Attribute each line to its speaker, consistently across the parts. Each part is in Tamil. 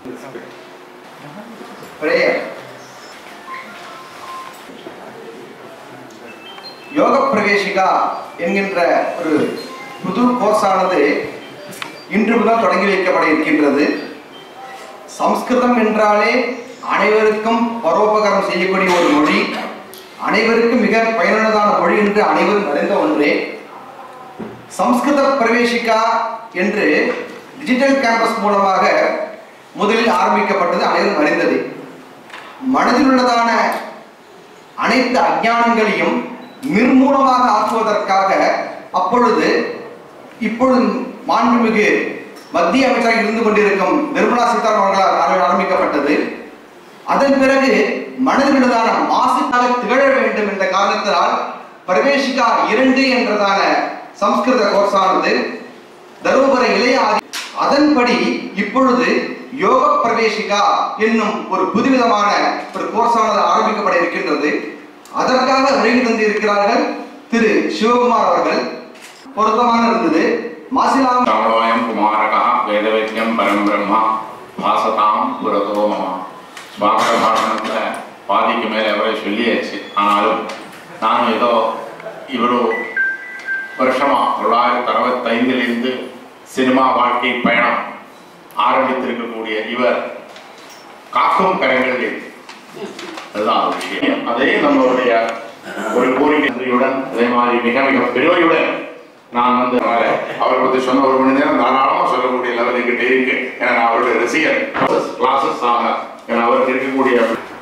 Speaker 1: prayer. யோக பிரவேசிகா என்கின்ற ஒரு புது கோர்ஸானது இன்று முதல் தொடங்கி வைக்கப்பட இருக்கின்றது சம்ஸ்கிருதம் என்றாலே அனைவருக்கும் பரோபகாரம் செய்யக்கூடிய ஒரு மொழி அனைவருக்கும் மிக பயனுள்ளதான மொழி என்று அனைவரும் அறிந்த ஒன்றே சம்ஸ்கிருத பிரவேசிகா என்று டிஜிட்டல் கேம்பஸ் மூலமாக முதலில் ஆரம்பிக்கப்பட்டது அனைவரும் அறிந்தது மனதில் உள்ளதான அனைத்து அஞ்ஞானங்களையும் நிர்மூலமாக ஆக்குவதற்காக அப்பொழுது இப்பொழுது மாண்புமிகு மத்திய அமைச்சராக இருந்து கொண்டிருக்கும் நிர்மலா சீதாராமன் அவர்களால் ஆர- ஆரம்பிக்கப்பட்டது அதன் பிறகு மனதில் உள்ளதான மாசுக்காக திகழ வேண்டும் என்ற காரணத்தினால் பிரவேசிகா இரண்டு என்றதான சம்ஸ்கிருத கோர்ஸானது தருமபுர இளைய ஆதி அதன்படி இப்பொழுது யோக பிரவேசிகா என்னும் ஒரு புதுவிதமான ஒரு கோர்ஸானது ஆரம்பிக்கப்பட இருக்கின்றது அதற்காக வருகை தந்து இருக்கிறார்கள் திரு சிவகுமார் அவர்கள் பொருத்தமான இருந்தது மாசிலாம்
Speaker 2: சமவாயம் குமாரகா வேதவேத்யம் பரம் பிரம்மா வாசதாம் புரதோ மம சுவாமிக பாடனத்தில் பாதிக்கு மேலே எவரை சொல்லியாச்சு ஆனாலும் நானும் ஏதோ இவ்வளோ வருஷமா தொள்ளாயிரத்தி அறுபத்தைந்திலிருந்து சினிமா வாழ்க்கை பயணம் ஆரம்பித்திருக்கக்கூடிய இவர் காக்கும் கரங்களில் அதுதான் ஒரு விஷயம் அதே நம்மளுடைய ஒரு கோரிக்கையுடன் அதே மாதிரி மிக மிக பெருமையுடன் நான் வந்து அவரை அவரை பத்தி சொன்ன ஒரு மணி நேரம் தாராளமா சொல்லக்கூடிய லெவல் என்கிட்ட இருக்கு ஏன்னா நான் அவருடைய ரசிகர் கிளாஸஸ் ஆக ஏன்னா அவருக்கு இருக்கக்கூடிய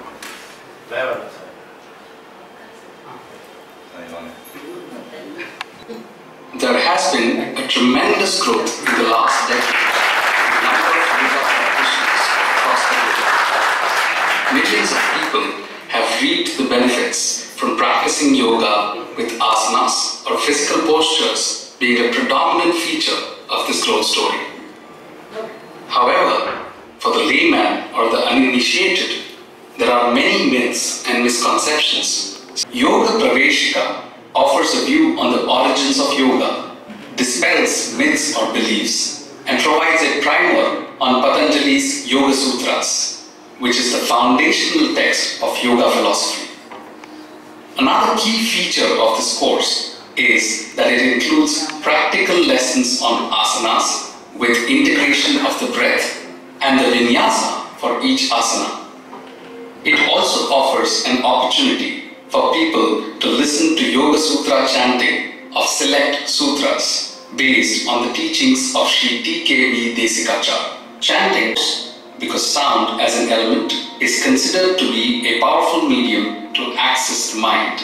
Speaker 3: There has been a tremendous growth in the last decade. in the number of yoga practitioners across the globe. Millions of people have reaped the benefits from practicing yoga with asanas or physical postures being a predominant feature of this growth story. However, for the layman or the uninitiated, there are many myths and misconceptions. Yoga Praveshika offers a view on the origins of yoga, dispels myths or beliefs, and provides a primer on Patanjali's Yoga Sutras, which is the foundational text of yoga philosophy. Another key feature of this course is that it includes practical lessons on asanas with integration of the breath and the vinyasa for each asana. It also offers an opportunity for people to listen to Yoga Sutra chanting of select sutras based on the teachings of Sri T.K.V. Desikachar. Chanting, because sound as an element is considered to be a powerful medium to access the mind.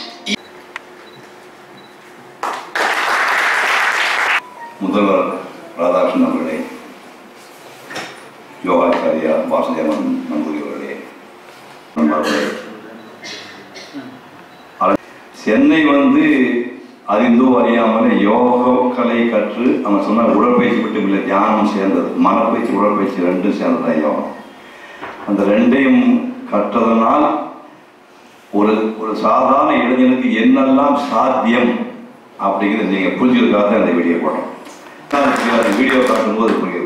Speaker 4: முதல்வர் ராதாகிருஷ்ணன் அவர்களே யோகாச்சாரியா வாசுதேவன் நம்பூரி அவர்களே நண்பர்களே அல- சென்னை வந்து அறிந்தோ அறியாமலே யோக கலை கற்று அவன் சொன்ன உடற்பயிற்சி மட்டும் இல்லை தியானம் சேர்ந்தது மனப்பயிற்சி உடற்பயிற்சி ரெண்டும் சேர்ந்தது தான் யோகம் அந்த ரெண்டையும் கற்றதனால் ஒரு ஒரு சாதாரண இளைஞனுக்கு என்னெல்லாம் சாத்தியம் அப்படிங்கிறது நீங்கள் புரிஞ்சுக்கிறதுக்காக தான் இந்த வீடியோ போடுறோம் அந்த வீடியோ காட்டும்போது புரியுது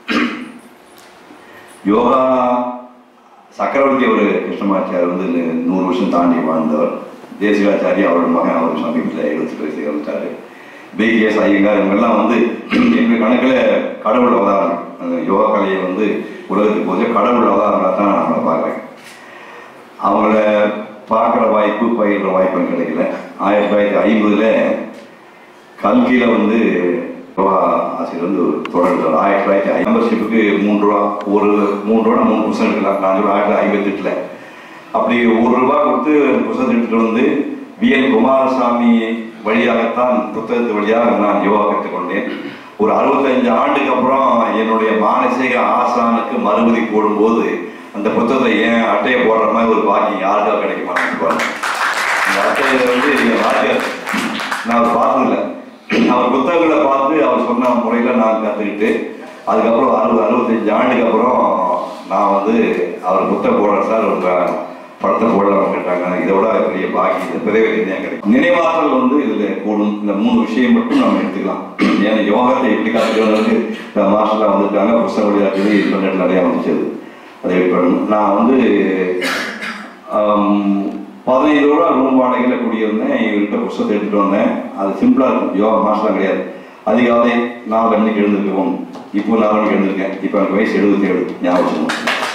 Speaker 4: யோகா சக்கரவர்த்தி ஒரு கிருஷ்ணமாச்சாரியர் வந்து நூ- நூறு வருஷம் தாண்டி வாழ்ந்தவர் தேசிகாச்சாரி அவரோட மகன் அவர் சமீபத்தில் எழுபத்தி வயசு இறந்துட்டாரு பிகேஎஸ் ஐயங்கார் இவங்கெல்லாம் வந்து எங்கள் கணக்கில் கடவுள் அவதாரம் அந்த யோகா கலையை வந்து உலகத்துக்கு போது கடவுள் அவதாரங்களாக தான் நான் அவங்கள பார்க்குறேன் அவங்கள பார்க்குற வாய்ப்பு பயிர்ற வாய்ப்பு எனக்கு கிடைக்கல ஆயிரத்தி தொள்ளாயிரத்தி ஐம்பதுல கல்கியில் வந்து யோகா ஆசிரியர் வந்து தொடர்ந்தார் ஆயிரத்தி தொள்ளாயிரத்தி மெம்பர்ஷிப்புக்கு மூன்று ரூபா ஒரு மூன்று ரூபா மூணு புத்தகம் எடுக்கலாம் நான் சொல்ல ஆயிரத்தி தொள்ளாயிரத்தி ஐம்பத்தெட்டில் அப்படி ஒரு ரூபா கொடுத்து புத்தகம் எடுத்துகிட்டு வந்து வி என் குமாரசாமி வழியாகத்தான் புத்தகத்து வழியாக நான் யோகா கற்றுக்கொண்டேன் ஒரு அறுபத்தஞ்சு ஆண்டுக்கு அப்புறம் என்னுடைய மானசீக ஆசானுக்கு மறுபடி போடும்போது அந்த புத்தகத்தை ஏன் அட்டையை போடுற மாதிரி ஒரு பாக்கியம் யாருக்கா கிடைக்க மாட்டேங்குது அந்த அட்டையை வந்து என் வாழ்க்கை நான் அவர் பார்த்ததில்ல அவர் புத்தகங்களை பார்த்து அவர் சொன்ன முறையில் நான் கற்றுக்கிட்டு அதுக்கப்புறம் அறுபது அறுபத்தஞ்சு ஆண்டுக்கு அப்புறம் நான் வந்து அவர் புத்தகம் போடுறேன் சார் உங்கள் படத்தை போடலாம் கேட்டாங்க இதோட பெரிய பாக்கி இந்த பிறகு கிடைக்கும் நினைவாற்றல் வந்து இதில் கூடும் இந்த மூணு விஷயம் மட்டும் நம்ம எடுத்துக்கலாம் ஏன்னா யோகத்தை எப்படி கற்றுக்கிறதுக்கு மாஸ்டர்லாம் வந்திருக்காங்க புஸ்தக வழியாக சொல்லி இன்டர்நெட் நிறையா வந்துச்சு அதை வெளிப்படணும் நான் வந்து ஆம், பதினைந்து ரூபா ரூம் வாடகையில் குடியிருந்தேன் இவர்கிட்ட புஸ்தகத்தை எடுத்துகிட்டு வந்தேன் அது சிம்பிளாக இருக்கும் யோகா மாசம்லாம் கிடையாது அதிகாலை நாலு மணிக்கு எழுந்திருக்கணும் இப்போ நாலு மணிக்கு எழுந்திருக்கேன் இப்போ எனக்கு வயசு எழுபத்தி ஏழு ஞாபகம்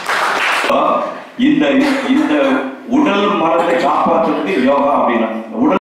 Speaker 4: வச்சுக்கணும். இந்த இந்த உடல் மனத்தை காப்பாற்றுறதுக்கு யோகா அப்படின்னா உடல்